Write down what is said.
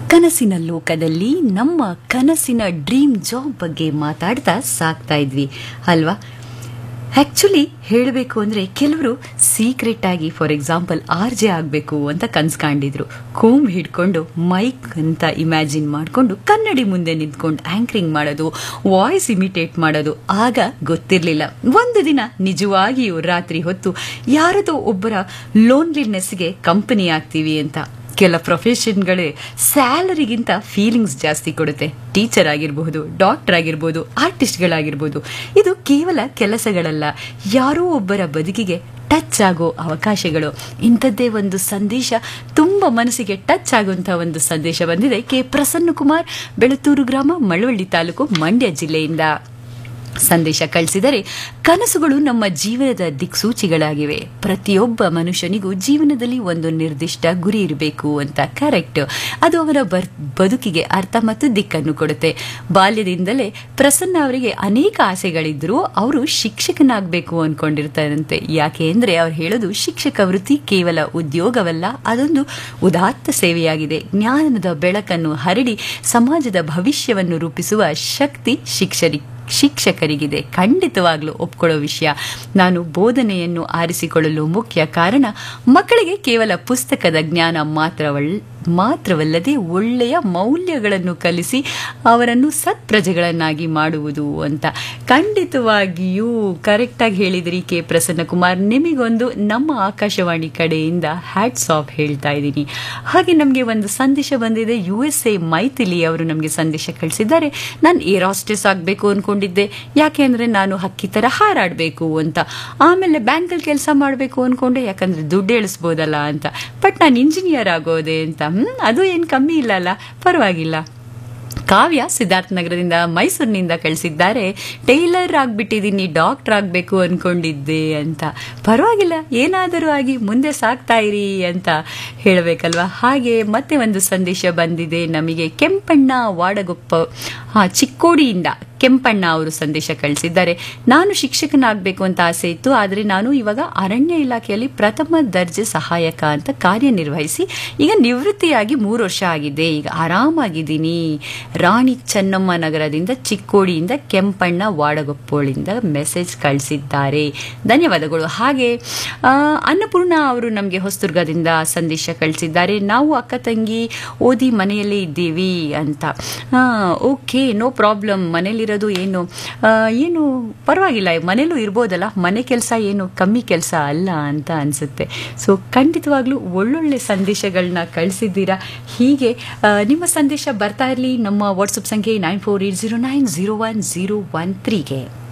ಕನಸಿನ ಲೋಕದಲ್ಲಿ ನಮ್ಮ ಕನಸಿನ ಡ್ರೀಮ್ ಜಾಬ್ ಬಗ್ಗೆ ಮಾತಾಡ್ತಾ ಸಾಕ್ತಾ ಇದ್ವಿ ಅಲ್ವಾ ಆಕ್ಚುಲಿ ಹೇಳಬೇಕು ಅಂದರೆ ಕೆಲವರು ಸೀಕ್ರೆಟ್ ಆಗಿ ಫಾರ್ ಎಕ್ಸಾಂಪಲ್ ಆರ್ ಜೆ ಆಗಬೇಕು ಅಂತ ಕನ್ಸ್ಕೊಂಡಿದ್ರು ಕೋಮ್ ಹಿಡ್ಕೊಂಡು ಮೈಕ್ ಅಂತ ಇಮ್ಯಾಜಿನ್ ಮಾಡಿಕೊಂಡು ಕನ್ನಡಿ ಮುಂದೆ ನಿಂತ್ಕೊಂಡು ಆಂಕರಿಂಗ್ ಮಾಡೋದು ವಾಯ್ಸ್ ಇಮಿಟೇಟ್ ಮಾಡೋದು ಆಗ ಗೊತ್ತಿರಲಿಲ್ಲ ಒಂದು ದಿನ ನಿಜವಾಗಿಯೂ ರಾತ್ರಿ ಹೊತ್ತು ಯಾರದೋ ಒಬ್ಬರ ಲೋನ್ಲಿನೆಸ್ಗೆ ಕಂಪನಿ ಆಗ್ತೀವಿ ಅಂತ ಕೆಲ ಪ್ರೊಫೆಷನ್ಗಳೇ ಸ್ಯಾಲರಿಗಿಂತ ಫೀಲಿಂಗ್ಸ್ ಜಾಸ್ತಿ ಕೊಡುತ್ತೆ ಟೀಚರ್ ಆಗಿರಬಹುದು ಡಾಕ್ಟರ್ ಆಗಿರ್ಬೋದು ಆರ್ಟಿಸ್ಟ್ಗಳಾಗಿರ್ಬೋದು ಇದು ಕೇವಲ ಕೆಲಸಗಳಲ್ಲ ಯಾರೋ ಒಬ್ಬರ ಬದುಕಿಗೆ ಟಚ್ ಆಗೋ ಅವಕಾಶಗಳು ಇಂಥದ್ದೇ ಒಂದು ಸಂದೇಶ ತುಂಬ ಮನಸ್ಸಿಗೆ ಟಚ್ ಆಗುವಂಥ ಒಂದು ಸಂದೇಶ ಬಂದಿದೆ ಕೆ ಪ್ರಸನ್ನ ಕುಮಾರ್ ಬೆಳತೂರು ಗ್ರಾಮ ಮಳವಳ್ಳಿ ತಾಲೂಕು ಮಂಡ್ಯ ಜಿಲ್ಲೆಯಿಂದ ಸಂದೇಶ ಕಳಿಸಿದರೆ ಕನಸುಗಳು ನಮ್ಮ ಜೀವನದ ದಿಕ್ಸೂಚಿಗಳಾಗಿವೆ ಪ್ರತಿಯೊಬ್ಬ ಮನುಷ್ಯನಿಗೂ ಜೀವನದಲ್ಲಿ ಒಂದು ನಿರ್ದಿಷ್ಟ ಗುರಿ ಇರಬೇಕು ಅಂತ ಕರೆಕ್ಟ್ ಅದು ಅವರ ಬರ್ ಬದುಕಿಗೆ ಅರ್ಥ ಮತ್ತು ದಿಕ್ಕನ್ನು ಕೊಡುತ್ತೆ ಬಾಲ್ಯದಿಂದಲೇ ಪ್ರಸನ್ನ ಅವರಿಗೆ ಅನೇಕ ಆಸೆಗಳಿದ್ದರೂ ಅವರು ಶಿಕ್ಷಕನಾಗಬೇಕು ಅನ್ಕೊಂಡಿರ್ತಾರಂತೆ ಯಾಕೆ ಅಂದರೆ ಅವ್ರು ಹೇಳೋದು ಶಿಕ್ಷಕ ವೃತ್ತಿ ಕೇವಲ ಉದ್ಯೋಗವಲ್ಲ ಅದೊಂದು ಉದಾತ್ತ ಸೇವೆಯಾಗಿದೆ ಜ್ಞಾನದ ಬೆಳಕನ್ನು ಹರಡಿ ಸಮಾಜದ ಭವಿಷ್ಯವನ್ನು ರೂಪಿಸುವ ಶಕ್ತಿ ಶಿಕ್ಷರಿ ಶಿಕ್ಷಕರಿಗಿದೆ ಖಂಡಿತವಾಗ್ಲೂ ಒಪ್ಕೊಳ್ಳೋ ವಿಷಯ ನಾನು ಬೋಧನೆಯನ್ನು ಆರಿಸಿಕೊಳ್ಳಲು ಮುಖ್ಯ ಕಾರಣ ಮಕ್ಕಳಿಗೆ ಕೇವಲ ಪುಸ್ತಕದ ಜ್ಞಾನ ಮಾತ್ರವಲ್ ಮಾತ್ರವಲ್ಲದೆ ಒಳ್ಳೆಯ ಮೌಲ್ಯಗಳನ್ನು ಕಲಿಸಿ ಅವರನ್ನು ಸತ್ಪ್ರಜೆಗಳನ್ನಾಗಿ ಮಾಡುವುದು ಅಂತ ಖಂಡಿತವಾಗಿಯೂ ಕರೆಕ್ಟಾಗಿ ಹೇಳಿದ್ರಿ ಕೆ ಪ್ರಸನ್ನ ಕುಮಾರ್ ನಿಮಗೊಂದು ನಮ್ಮ ಆಕಾಶವಾಣಿ ಕಡೆಯಿಂದ ಹ್ಯಾಟ್ಸ್ ಆಫ್ ಹೇಳ್ತಾ ಇದ್ದೀನಿ ಹಾಗೆ ನಮಗೆ ಒಂದು ಸಂದೇಶ ಬಂದಿದೆ ಯು ಎಸ್ ಎ ಮೈಥಿಲಿ ಅವರು ನಮಗೆ ಸಂದೇಶ ಕಳಿಸಿದ್ದಾರೆ ನಾನು ಏರ್ ಹಾಸ್ಟೆಸ್ ಆಗಬೇಕು ಅನ್ಕೊಂಡಿದ್ದೆ ಯಾಕೆ ಅಂದರೆ ನಾನು ಹಕ್ಕಿ ಥರ ಹಾರಾಡಬೇಕು ಅಂತ ಆಮೇಲೆ ಬ್ಯಾಂಕಲ್ಲಿ ಕೆಲಸ ಮಾಡಬೇಕು ಅನ್ಕೊಂಡೆ ಯಾಕಂದರೆ ದುಡ್ಡು ಎಳಿಸ್ಬೋದಲ್ಲ ಅಂತ ಬಟ್ ನಾನು ಇಂಜಿನಿಯರ್ ಆಗೋದೆ ಅಂತ ಹ್ಮ್ ಅದು ಏನು ಕಮ್ಮಿ ಇಲ್ಲ ಅಲ್ಲ ಪರವಾಗಿಲ್ಲ ಕಾವ್ಯ ಸಿದ್ಧಾರ್ಥ ನಗರದಿಂದ ಮೈಸೂರಿನಿಂದ ಕಳಿಸಿದ್ದಾರೆ ಟೈಲರ್ ಆಗ್ಬಿಟ್ಟಿದ್ದೀನಿ ಡಾಕ್ಟರ್ ಆಗಬೇಕು ಅನ್ಕೊಂಡಿದ್ದೆ ಅಂತ ಪರವಾಗಿಲ್ಲ ಏನಾದರೂ ಆಗಿ ಮುಂದೆ ಸಾಕ್ತಾ ಇರಿ ಅಂತ ಹೇಳಬೇಕಲ್ವಾ ಹಾಗೆ ಮತ್ತೆ ಒಂದು ಸಂದೇಶ ಬಂದಿದೆ ನಮಗೆ ಕೆಂಪಣ್ಣ ವಾಡಗೊಪ್ಪ ಹಾ ಚಿಕ್ಕೋಡಿಯಿಂದ ಕೆಂಪಣ್ಣ ಅವರು ಸಂದೇಶ ಕಳಿಸಿದ್ದಾರೆ ನಾನು ಶಿಕ್ಷಕನಾಗಬೇಕು ಅಂತ ಆಸೆ ಇತ್ತು ಆದರೆ ನಾನು ಇವಾಗ ಅರಣ್ಯ ಇಲಾಖೆಯಲ್ಲಿ ಪ್ರಥಮ ದರ್ಜೆ ಸಹಾಯಕ ಅಂತ ಕಾರ್ಯನಿರ್ವಹಿಸಿ ಈಗ ನಿವೃತ್ತಿಯಾಗಿ ಮೂರು ವರ್ಷ ಆಗಿದೆ ಈಗ ಆರಾಮಾಗಿದ್ದೀನಿ ರಾಣಿ ಚೆನ್ನಮ್ಮ ನಗರದಿಂದ ಚಿಕ್ಕೋಡಿಯಿಂದ ಕೆಂಪಣ್ಣ ವಾಡಗೊಪ್ಪೋಳಿಂದ ಮೆಸೇಜ್ ಕಳಿಸಿದ್ದಾರೆ ಧನ್ಯವಾದಗಳು ಹಾಗೆ ಆ, ಅನ್ನಪೂರ್ಣ ಅವರು ನಮಗೆ ಹೊಸದುರ್ಗದಿಂದ ಸಂದೇಶ ಕಳಿಸಿದ್ದಾರೆ ನಾವು ಅಕ್ಕ ತಂಗಿ ಓದಿ ಮನೆಯಲ್ಲೇ ಇದ್ದೀವಿ ಅಂತ ಓಕೆ ನೋ ಪ್ರಾಬ್ಲಮ್ ಮನೇಲಿರೋದು ಏನು ಆ, ಏನು ಪರವಾಗಿಲ್ಲ ಮನೇಲೂ ಇರ್ಬೋದಲ್ಲ ಮನೆ ಕೆಲಸ ಏನು ಕಮ್ಮಿ ಕೆಲಸ ಅಲ್ಲ ಅಂತ ಅನಿಸುತ್ತೆ ಸೊ ಖಂಡಿತವಾಗ್ಲೂ ಒಳ್ಳೊಳ್ಳೆ ಸಂದೇಶಗಳನ್ನ ಕಳಿಸಿದ್ದೀರಾ ಹೀಗೆ ಆ, ನಿಮ್ಮ ಸಂದೇಶ ಬರ್ತಾ ಇರಲಿ ನಮ್ಮ ವಾಟ್ಸಪ್ ಸಂಖ್ಯೆ nine four eight zero nine zero one zero one ತ್ರೀಗೆ